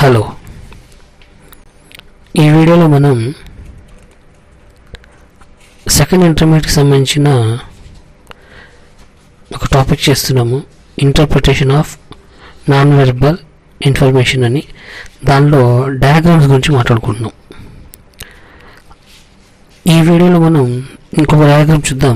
hello ఈ వీడియోలో మనం సెకండ్ ఇంటర్మీడియట్కి సంబంధించిన ఒక టాపిక్ చేస్తున్నాము interpretation of non verbal information అని దానిలో డయాగ్రామ్స్ గురించి మాట్లాడుకుంటున్నాం ఈ వీడియోలో మనం ఇంకొక డయాగ్రామ్ చూద్దాం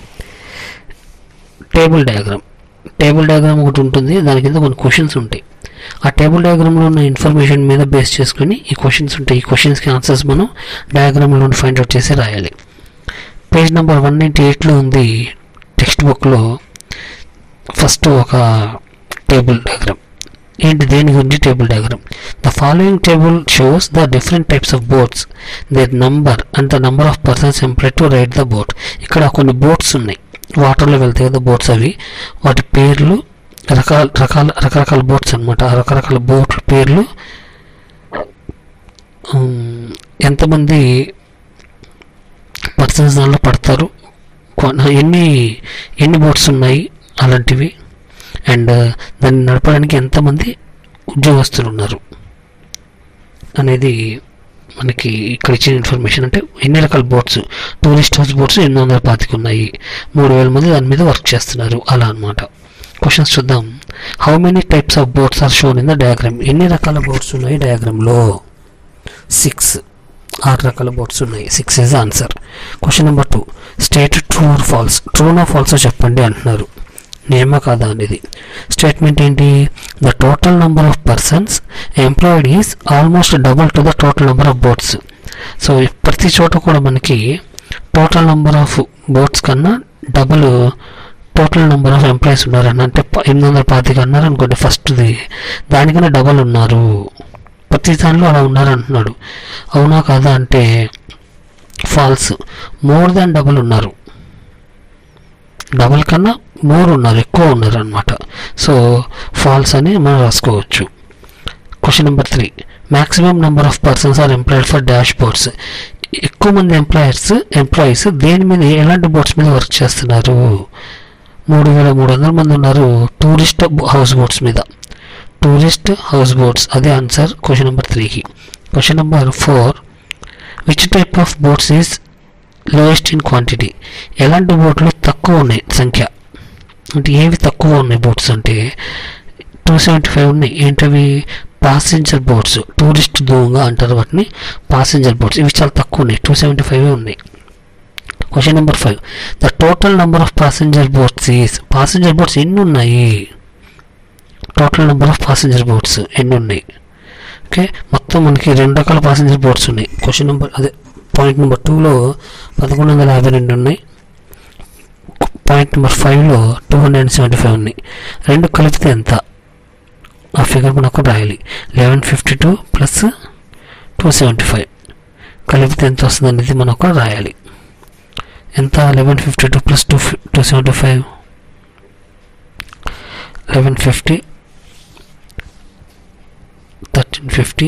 టేబుల్ డయాగ్రామ్ టేబుల్ డయాగ్రామ్ ఒకటి ఉంటుంది దాని కింద కొన్ని క్వశ్చన్స్ ఉంటాయి ఆ టేబుల్ డయాగ్రామ్లో ఉన్న ఇన్ఫర్మేషన్ మీద బేస్ చేసుకుని ఈ క్వశ్చన్స్ ఉంటాయి ఈ క్వశ్చన్స్కి ఆన్సర్స్ మనం డయాగ్రామ్లో ఫైండ్ అవుట్ చేసి రాయాలి పేజ్ నెంబర్ వన్ నైంటీ ఎయిట్లో ఉంది టెక్స్ట్ బుక్లో ఫస్ట్ ఒక టేబుల్ డయాగ్రామ్ ఏంటి దేని గురించి table diagram the following table shows the different types of boats their number and the number of persons employ to ride the boat ఇక్కడ కొన్ని boats ఉన్నాయి వాటర్లో వెళ్తాయి కదా బోట్స్ అవి వాటి పేర్లు రకాల రకాల రకరకాల బోట్స్ అనమాట ఆ రకరకాల బోట్ల పేర్లు ఉమ్, ఎంతమంది పర్సన్స్ దానిలో పడతారు కొన- ఎన్ని ఎన్ని బోట్స్ ఉన్నాయి అలాంటివి అండ్ దాన్ని నడపడానికి ఎంతమంది ఉద్యోగస్తులు ఉన్నారు అనేది మనకి ఇక్కడ ఇచ్చిన ఇన్ఫర్మేషన్ అంటే ఎన్ని రకాల బోట్స్ టూరిస్ట్ హౌస్ బోట్స్ ఎనిమిది వందల పాతిక ఉన్నాయి మూడు వేల మంది దాని మీద వర్క్ చేస్తున్నారు అలా అన్నమాట క్వశ్చన్స్ చూద్దాం how many types of boats are shown in the diagram ఎన్ని రకాల బోట్స్ ఉన్నాయి డయాగ్రామ్లో సిక్స్ ఆరు రకాల బోట్స్ ఉన్నాయి six is answer question number two state true or false ట్రూనా ఫాల్స్ చెప్పండి అంటున్నారు నిజమా కాదా అనేది స్టేట్మెంట్ ఏంటి the total number of persons employed is almost double to the total number of boats so ప్రతి చోట కూడా మనకి టోటల్ నెంబర్ ఆఫ్ బోట్స్ కన్నా double total number of employees ఉన్నారని అంటే ప- ఎనిమిది వందల పాతిక అన్నారు అనుకోండి ఫస్ట్ది దానికన్నా డబల్ ఉన్నారు ప్రతి దానిలో అలా ఉన్నారు అంటున్నాడు అవునా కాదా అంటే ఫాల్స్ మోర్ దాన్ డబుల్ ఉన్నారు డబల్ కన్నా మోర్ ఉన్నారు ఎక్కువ ఉన్నారు అనమాట సో ఫాల్స్ అని మనం రాసుకోవచ్చు question number three maximum number of persons are employed for dash boards ఎక్కువ మంది ఎంప్లాయర్స్ ఎంప్లాయీస్ దేని మీద ఎలాంటి బోట్స్ మీద వర్క్ చేస్తున్నారు మూడు వేల మూడు వందల మంది ఉన్నారు టూరిస్ట్ హౌస్ బోట్స్ మీద టూరిస్ట్ హౌస్ బోట్స్ అదే ఆన్సర్ క్వశ్చన్ నెంబర్ త్రీకి question number four which type of boats is lowest in quantity ఎలాంటి బోట్లు తక్కువ ఉన్నాయి సంఖ్య అంటే ఏవి తక్కువ ఉన్నాయి బోట్స్ అంటే టూ సెవెంటీ ఫైవ్ ఉన్నాయి ఏంటవి పాసెంజర్ బోట్స్ టూరిస్ట్ దూంగ అంటారు వాటిని పాసెంజర్ బోట్స్ ఇవి చాలా తక్కువ ఉన్నాయి టూ సెవెంటీ ఫైవ్ ఉన్నాయి question number five the total number of passenger boats is passenger boats ఎన్ని ఉన్నాయి total number of passenger boats ఎన్ని ఉన్నాయి ఓకే మొత్తం మనకి రెండు రకాల పాసెంజర్ బోట్స్ ఉన్నాయి క్వశ్చన్ నెంబర్ అదే పాయింట్ నెంబర్ టూలో పదకొండు వందల యాభై రెండు ఉన్నాయి పాయింట్ నెంబర్ ఫైవ్లో two hundred and seventy five ఉన్నాయి రెండు కలిపితే ఎంత ఆ ఫిగర్ మనకు రాయాలి eleven fifty two plus two seventy five కలిపితే ఎంత వస్తుంది అనేది మనకు రాయాలి ఎంత eleven fifty two plus two two seventy five eleven fifty thirteen fifty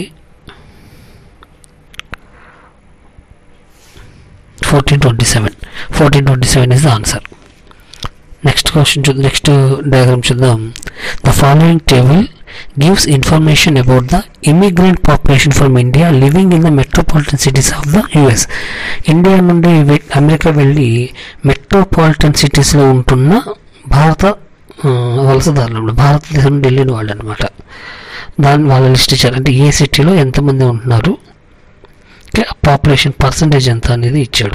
fourteen twenty seven fourteen twenty seven is the answer next question చూద్దాం నెక్స్ట్ డయాగ్రామ్ చూద్దాం the following table gives information about the immigrant population from India living in the metropolitan cities of the US India నుండి వె- America వెళ్ళి metropolitan సిటీస్లో ఉంటున్న భారత ఆ, వలసదారులు భారతదేశం నుండి వెళ్ళిన వాళ్ళు అనమాట దాని వాళ్ళ లిస్ట్ ఇచ్చారు అంటే ఏ సిటీలో ఎంతమంది ఉంటున్నారు పాపులేషన్ పర్సంటేజ్ ఎంత అనేది ఇచ్చాడు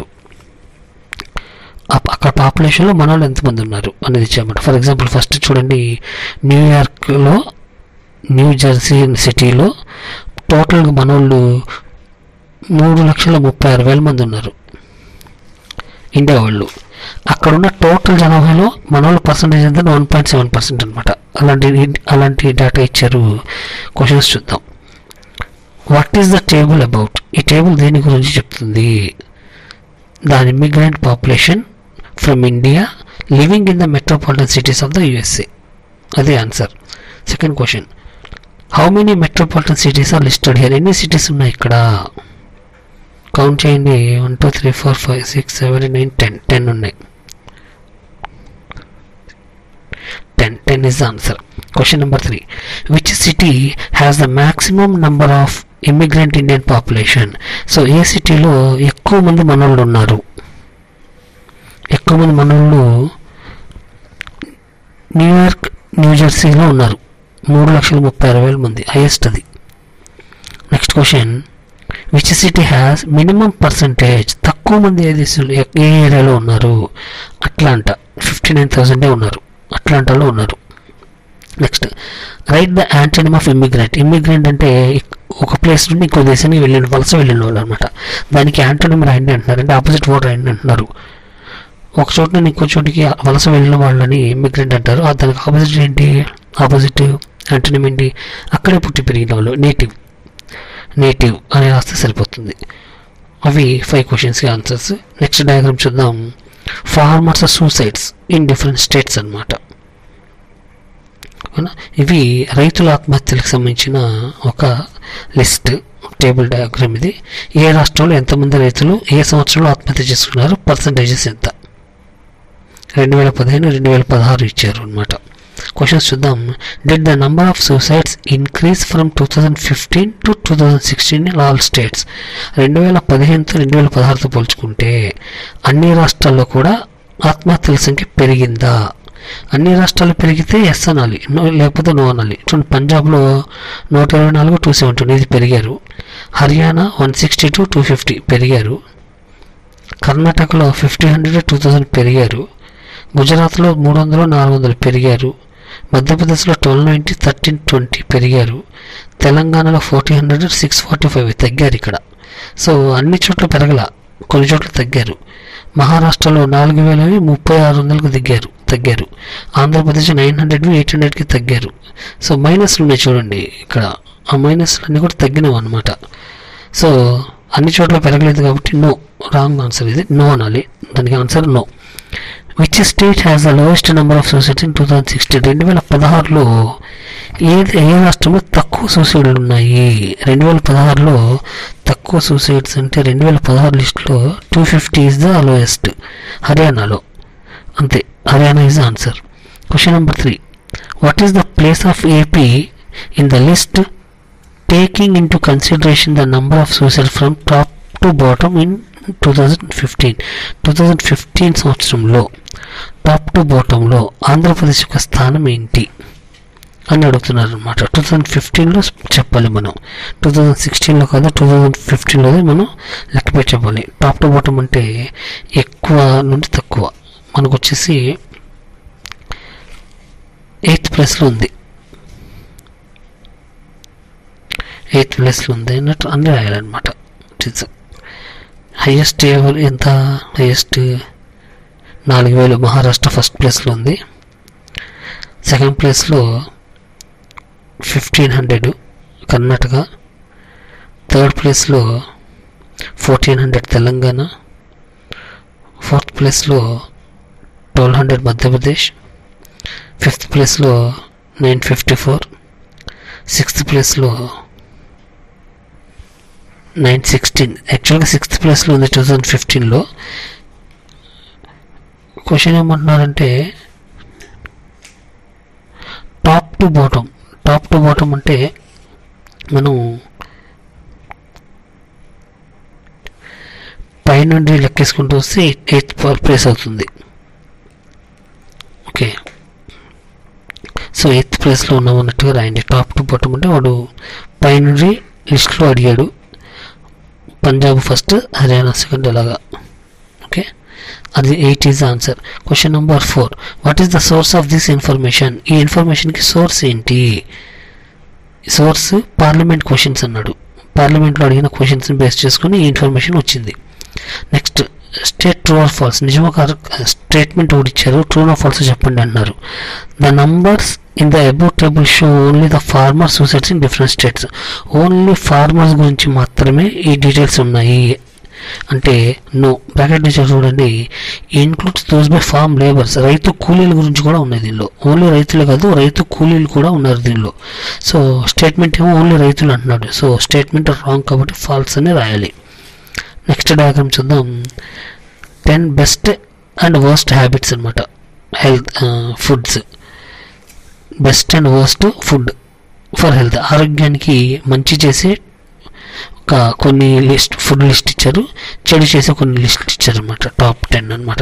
అప్- అక్కడ పాపులేషన్లో మన వాళ్ళు ఎంతమంది ఉన్నారు అనేది ఇచ్చామన్నమాట ఫర్ ఎగ్జాంపుల్ ఫస్ట్ చూడండి న్యూయార్క్లో న్యూ జెర్సీ సిటీలో టోటల్గా మన వాళ్ళు మూడు లక్షల ముప్పై ఆరు వేల మంది ఉన్నారు ఇండియా వాళ్ళు అక్కడ ఉన్న టోటల్ జనాభాలో మన వాళ్ళ పర్సంటేజ్ ఎంత వన్ పాయింట్ సెవెన్ పర్సెంట్ అనమాట అలాంటి అలాంటి డేటా ఇచ్చారు క్వశ్చన్స్ చూద్దాం what is the table about ఈ టేబుల్ దేని గురించి చెప్తుంది దాని immigrant population from India living in the metropolitan cities of the USA అదే answer second question how many metropolitan cities are listed here ఎన్ని సిటీస్ ఉన్నాయి ఇక్కడ కౌంట్ చేయండి one two three four five six seven nine ten ten ఉన్నాయి ten ten is the answer question number three which city has the maximum number of immigrant Indian population so ఏ సిటీలో ఎక్కువ మంది మనోళ్ళు ఉన్నారు ఎక్కువ మంది మనోళ్ళు న్యూయార్క్ న్యూజెర్సీలో ఉన్నారు మూడు లక్షల ముప్పై ఆరు వేల మంది హైయెస్ట్ అది next question which city has minimum percentage తక్కువ మంది ఏ దేశంలో ఏ ఏ ఏరియాలో ఉన్నారు అట్లాంటా ఫిఫ్టీ నైన్ థౌసండే ఉన్నారు అట్లాంటాలో ఉన్నారు next write the antonym of immigrant immigrant అంటే ఒక ప్లేస్ నుండి ఇంకో దేశానికి వెళ్ళిన వలస వెళ్ళిన వాళ్ళు అనమాట దానికి యాంటనిమ్ రాయండి అంటున్నారు అంటే ఆపోజిట్ వర్డ్ రాయండి అంటున్నారు ఒక చోట నుండి ఇంకో చోటికి వలస వెళ్ళిన వాళ్ళని ఇమ్మిగ్రెంట్ అంటారు ఆ దానికి ఆపోజిట్ ఏంటి ఆపోజిట్ యాంటనిమ్ ఏంటి అక్కడే పుట్టి పెరిగిన వాళ్ళు నేటివ్ నేటివ్ అని రాస్తే సరిపోతుంది అవి ఫైవ్ క్వశ్చన్స్కి ఆన్సర్స్ నెక్స్ట్ డయాగ్రామ్ చూద్దాం farmers suicides in different states అనమాట ఇవి రైతుల ఆత్మహత్యలకు సంబంధించిన ఒక లిస్ట్ టేబుల్ డయాగ్రామ్ ఇది ఏ రాష్ట్రంలో ఎంతమంది రైతులు ఏ సంవత్సరంలో ఆత్మహత్య చేసుకున్నారు పర్సంటేజెస్ ఎంత రెండు వేల పదిహేను రెండు వేల పదహారు ఇచ్చారు అనమాట క్వశ్చన్స్ చూద్దాం did the number of suicides increase from two thousand fifteen to two thousand sixteen in all states రెండు వేల పదిహేనుతో రెండు వేల పదహారుతో పోల్చుకుంటే అన్ని రాష్ట్రాల్లో కూడా ఆత్మహత్యల సంఖ్య పెరిగిందా అన్ని రాష్ట్రాలు పెరిగితే ఎస్ అనాలి నో లేకపోతే నో అనాలి చూడండి పంజాబ్లో నూట ఇరవై నాలుగు టూ సెవెంటీ ఇది పెరిగారు Haryana one sixty two two fifty పెరిగారు కర్ణాటకలో ఫిఫ్టీ హండ్రెడ్ టూ థౌజండ్ పెరిగారు గుజరాత్లో మూడు వందలు నాలుగు వందలు పెరిగారు మధ్యప్రదేశ్లో ట్వెల్వ్ నైంటీ థర్టీన్ ట్వంటీ పెరిగారు తెలంగాణలో forty hundred six forty five తగ్గారు ఇక్కడ సో అన్ని చోట్ల పెరగల కొన్ని చోట్ల తగ్గారు మహారాష్ట్రలో నాలుగు వేలవి ముప్పై ఆరు వందలకు దిగారు తగ్గారు ఆంధ్రప్రదేశ్ నైన్ హండ్రెడ్వి ఎయిట్ హండ్రెడ్కి తగ్గారు సో మైనస్లు ఉన్నాయి చూడండి ఇక్కడ ఆ మైనస్లు అన్నీ కూడా తగ్గినవి అనమాట సో అన్ని చోట్ల పెరగలేదు కాబట్టి నో రాంగ్ ఆన్సర్ ఇది నో అనాలి దానికి answer no which state has the lowest number of suicides in two thousand sixteen రెండు వేల పదహారులో ఏది ఏ రాష్ట్రంలో తక్కువ సూసైడ్లు ఉన్నాయి రెండు వేల పదహారులో తక్కువ సూసైడ్స్ అంటే రెండు వేల పదహారు లిస్టులో two fifty is the lowest హర్యానాలో అంతే Haryana is the answer question number three what is the place of AP in the list taking into consideration the number of suicide from top to bottom in two thousand fifteen two thousand fifteen సంవత్సరంలో top to బాటంలో ఆంధ్రప్రదేశ్ యొక్క స్థానం ఏంటి అని అడుగుతున్నారు అనమాట two thousand ఫిఫ్టీన్లో చెప్పాలి మనం టూ థౌజండ్ సిక్స్టీన్లో కాదు టూ థౌజండ్ ఫిఫ్టీన్లో మనం లెక్క పెట్టి చెప్పాలి టాప్ టు బాటం అంటే ఎక్కువ నుండి తక్కువ మనకు వచ్చేసి ఎయిత్ ప్లేస్లో ఉంది ఎయిత్ ప్లేస్లో ఉంది అన్నట్టు అన్నీ రాయాలన్నమాట ఇట్స్ హైయెస్ట్ ఎవరు ఎంత హైయెస్ట్ నాలుగు వేలు మహారాష్ట్ర ఫస్ట్ ప్లేస్లో ఉంది సెకండ్ ప్లేస్లో ఫిఫ్టీన్ హండ్రెడ్ కర్ణాటక థర్డ్ ప్లేస్లో ఫోర్టీన్ హండ్రెడ్ తెలంగాణ ఫోర్త్ ప్లేస్లో ట్వెల్వ్ హండ్రెడ్ మధ్యప్రదేశ్ ఫిఫ్త్ ప్లేస్లో నైన్ ఫిఫ్టీ ఫోర్ సిక్స్త్ ప్లేస్లో నైన్ సిక్స్టీన్ యాక్చువల్గా సిక్స్త్ ప్లేస్లో ఉంది టూ థౌజండ్ ఫిఫ్టీన్లో క్వశ్చన్ ఏమంటున్నారంటే top to bottom top to bottom అంటే మనం పైనుండి లెక్కేసుకుంటూ వస్తే ఎయిత్ ప్లేస్ అవుతుంది ఓకే సో ఎయిత్ ప్లేస్లో ఉన్నాం అన్నట్టుగా రాయండి టాప్ టు బాటమ్ అంటే వాడు పైనుండి లిస్ట్లో అడిగాడు పంజాబ్ ఫస్ట్ హర్యానా సెకండ్ అలాగా ఓకే అది eight is answer question number four what is the source of this information ఈ ఇన్ఫర్మేషన్కి సోర్స్ ఏంటి సోర్స్ పార్లమెంట్ క్వశ్చన్స్ అన్నాడు పార్లమెంట్లో అడిగిన క్వశ్చన్స్ని బేస్ చేసుకుని ఈ ఇన్ఫర్మేషన్ వచ్చింది next state true or false నిజమో కాదు స్టేట్మెంట్ ఒకటి ఇచ్చారు ట్రూ ఆర్ ఫాల్స్ చెప్పండి అన్నారు the numbers in the about table show only the farmer suicides in different states only farmers గురించి మాత్రమే ఈ డీటెయిల్స్ ఉన్నాయి అంటే నో బ్రాకెట్ ఇచ్చారు చూడండి includes those by farm labours రైతు కూలీల గురించి కూడా ఉన్నాయి దీనిలో ఓన్లీ రైతులే కాదు రైతు కూలీలు కూడా ఉన్నారు దీనిలో సో స్టేట్మెంట్ ఏమో ఓన్లీ రైతులు అంటున్నాడు సో స్టేట్మెంట్ రాంగ్ కాబట్టి ఫాల్స్ అని రాయాలి నెక్స్ట్ డయాగ్రామ్ చూద్దాం ten best and worst habits అనమాట health foods best and worst food for health ఆరోగ్యానికి మంచి చేసే ఒక కొన్ని లిస్ట్ ఫుడ్ లిస్ట్ ఇచ్చారు చెడు చేసే కొన్ని లిస్ట్ ఇచ్చారు అనమాట టాప్ టెన్ అనమాట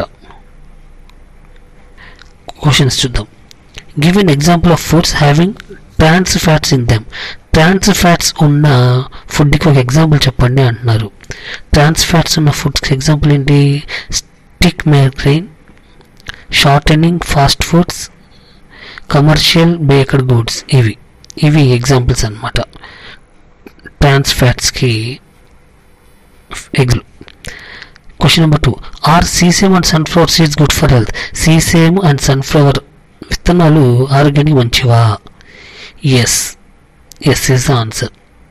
క్వశ్చన్స్ చూద్దాం give an example of foods having trans fats in them trans fats ఉన్న ఫుడ్కి ఒక ఎగ్జాంపుల్ చెప్పండి అంటున్నారు ట్రాన్స్ ఫ్యాట్స్ ఉన్న ఫుడ్స్కి ఎగ్జాంపుల్ ఏంటి stick margarine shortening fast foods commercial baked goods ఇవి ఇవి ఎగ్జాంపుల్స్ అనమాట ట్రాన్స్ ఫ్యాట్స్కి ఎగ్లు question number two are sesame and sunflower seeds good for health sesame and sunflower విత్తనాలు ఆరోగ్యానికి మంచివా yes yes is the answer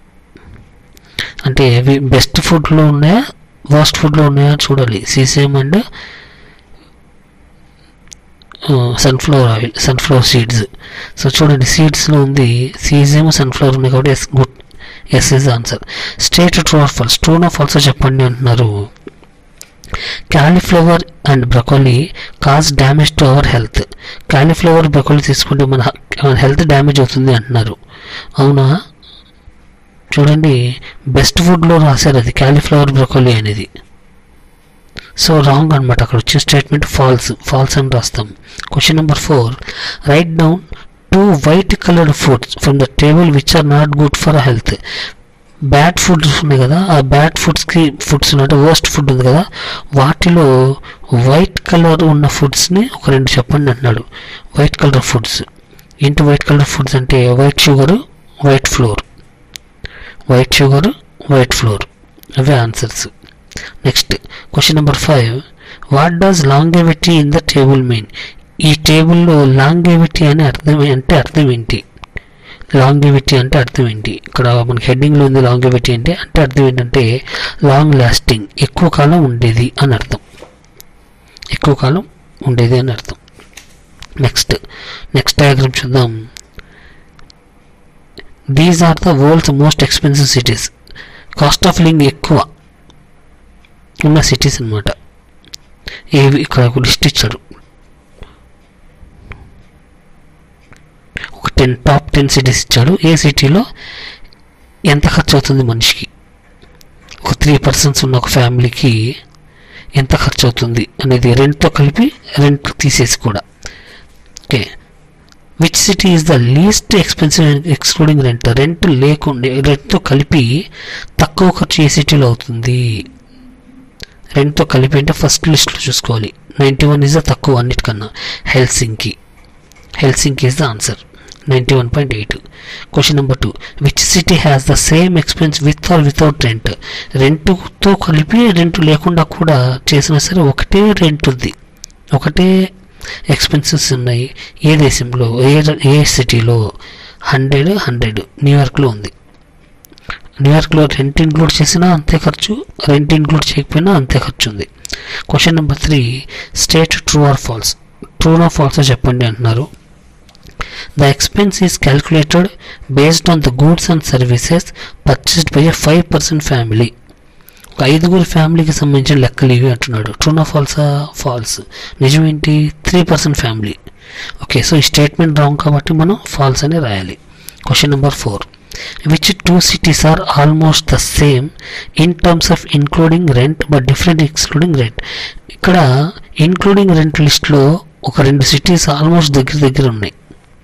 అంటే ఇవి బెస్ట్ ఫుడ్లో ఉన్నాయా వర్స్ట్ ఫుడ్లో ఉన్నాయా చూడాలి sesame and sunflower oil sunflower seeds so చూడండి సీడ్స్లో ఉంది సీసేమ్ సన్ఫ్లవర్ ఉన్నాయి కాబట్టి yes good yes is answer state true or false true or false చెప్పండి అంటున్నారు cauliflower and broccoli cause damage to our health cauliflower broccoli తీసుకుంటే మన మన హెల్త్ డ్యామేజ్ అవుతుంది అంటున్నారు అవునా చూడండి బెస్ట్ ఫుడ్లో రాశారు అది క్యాలీఫ్లవర్ బ్రకోలీ అనేది సో రాంగ్ అనమాట అక్కడ వచ్చిన స్టేట్మెంట్ ఫాల్స్ ఫాల్స్ అని రాస్తాం question number four write down two white coloured foods from the table which are not good for health bad foods ఉన్నాయి కదా ఆ బ్యాడ్ ఫుడ్స్కి ఫుడ్స్ అంటే వర్స్ట్ ఫుడ్ ఉంది కదా వాటిలో వైట్ కలర్ ఉన్న ఫుడ్స్ని ఒక రెండు చెప్పండి అంటున్నాడు వైట్ కలర్ ఫుడ్స్ ఏంటి వైట్ కలర్ ఫుడ్స్ అంటే white sugar white flour white sugar white flour అవే answers next question number five what does longevity in the table mean ఈ టేబుల్లో లాంగెవిటీ అని అర్థం అంటే అర్థం ఏంటి లాంగెవిటీ అంటే అర్థం ఏంటి ఇక్కడ మనకి హెడ్డింగ్లో ఉంది లాంగెవిటీ అంటే అంటే అర్థం ఏంటంటే లాంగ్ లాస్టింగ్ ఎక్కువ కాలం ఉండేది అని అర్థం ఎక్కువ కాలం ఉండేది అని అర్థం నెక్స్ట్ నెక్స్ట్ డయాగ్రామ్ చూద్దాం these are the world's most expensive cities cost of living ఎక్కువ ఉన్న సిటీస్ అనమాట ఏవి ఇక్కడ ఒక లిస్ట్ ఇచ్చాడు ఒక టెన్ టాప్ టెన్ సిటీస్ ఇచ్చాడు ఏ సిటీలో ఎంత ఖర్చు అవుతుంది మనిషికి ఒక త్రీ పర్సన్స్ ఉన్న ఒక ఫ్యామిలీకి ఎంత ఖర్చు అవుతుంది అనేది రెంట్తో కలిపి రెంట్ తీసేసి కూడా okay which city is the least expensive excluding rent rent లేకుండా రెంట్తో కలిపి తక్కువ ఖర్చు ఏ సిటీలో అవుతుంది రెంట్తో కలిపి అంటే ఫస్ట్ లిస్ట్లో చూసుకోవాలి నైంటీ వన్ ఈజ్ ద తక్కువ అన్నిటికన్నా Helsinki Helsinki is the answer ninety one point eight question number two which city has the same expense with or without rent రెంట్తో కలిపి రెంట్ లేకుండా కూడా చేసినా సరే ఒకటే రెంట్ ఉంది ఒకటే ఎక్స్పెన్సెస్ ఉన్నాయి ఏ దేశంలో ఏ ఏ సిటీలో హండ్రెడ్ హండ్రెడ్ న్యూయార్క్లో ఉంది న్యూయార్క్లో రెంట్ ఇంక్లూడ్ చేసినా అంతే ఖర్చు రెంట్ ఇంక్లూడ్ చేయకపోయినా అంతే ఖర్చు ఉంది question number three state true or false true or false చెప్పండి అంటున్నారు the expense is calculated based on the goods and services purchased by a five percent family ఒక ఐదుగురు ఫ్యామిలీకి సంబంధించిన లెక్కలు ఇవి అంటున్నాడు ట్రూనా ఫాల్సా ఫాల్స్ నిజమేంటి three percent family okay so ఈ స్టేట్మెంట్ రాంగ్ కాబట్టి మనం ఫాల్స్ అని రాయాలి question number four which two cities are almost the same in terms of including rent but different excluding rent ఇక్కడ ఇన్క్లూడింగ్ రెంట్ లిస్ట్లో ఒక రెండు సిటీస్ ఆల్మోస్ట్ దగ్గర దగ్గర ఉన్నాయి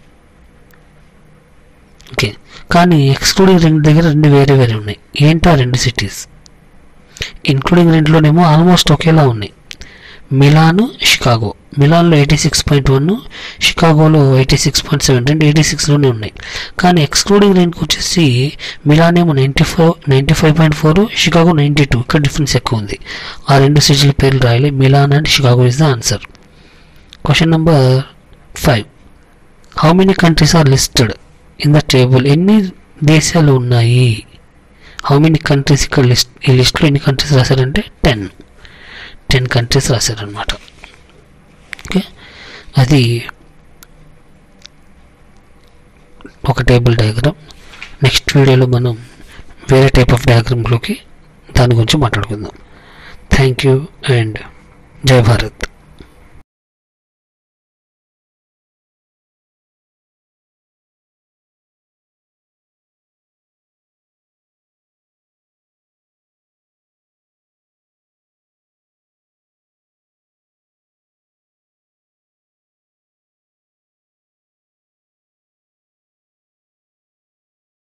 ఓకే కానీ ఎక్స్క్లూడింగ్ రెంట్ దగ్గర రెండు వేరే వేరే ఉన్నాయి ఏంటో ఆ రెండు సిటీస్ ఇన్క్లూడింగ్ రెంట్లోనేమో ఆల్మోస్ట్ ఒకేలా ఉన్నాయి మిలాను షికాగో మిలాన్లో ఎయిటీ సిక్స్ పాయింట్ వన్ షికాగోలో ఎయిటీ సిక్స్ పాయింట్ సెవెన్ రెండు ఎయిటీ సిక్స్లోనే ఉన్నాయి కానీ ఎక్స్క్లూడింగ్ రెంట్కి వచ్చేసి మిలాన్ ఏమో ninety four ninety five point four Chicago ninety two ఇక్కడ డిఫరెన్స్ ఎక్కువ ఉంది ఆ రెండు సిటీల పేర్లు రాయాలి Milan and Chicago is the answer question number five how many countries are listed in the table ఎన్ని దేశాలు ఉన్నాయి హౌ మెనీ కంట్రీస్ ఇక్కడ లిస్ట్ ఈ లిస్ట్లో ఎన్ని కంట్రీస్ రాశారంటే టెన్ టెన్ కంట్రీస్ రాశారనమాట ఓకే అది ఒక టేబుల్ డయాగ్రామ్ నెక్స్ట్ వీడియోలో మనం వేరే టైప్ ఆఫ్ డయాగ్రామ్లోకి దాని గురించి మాట్లాడుకుందాం థ్యాంక్ యూ అండ్ జై భారత్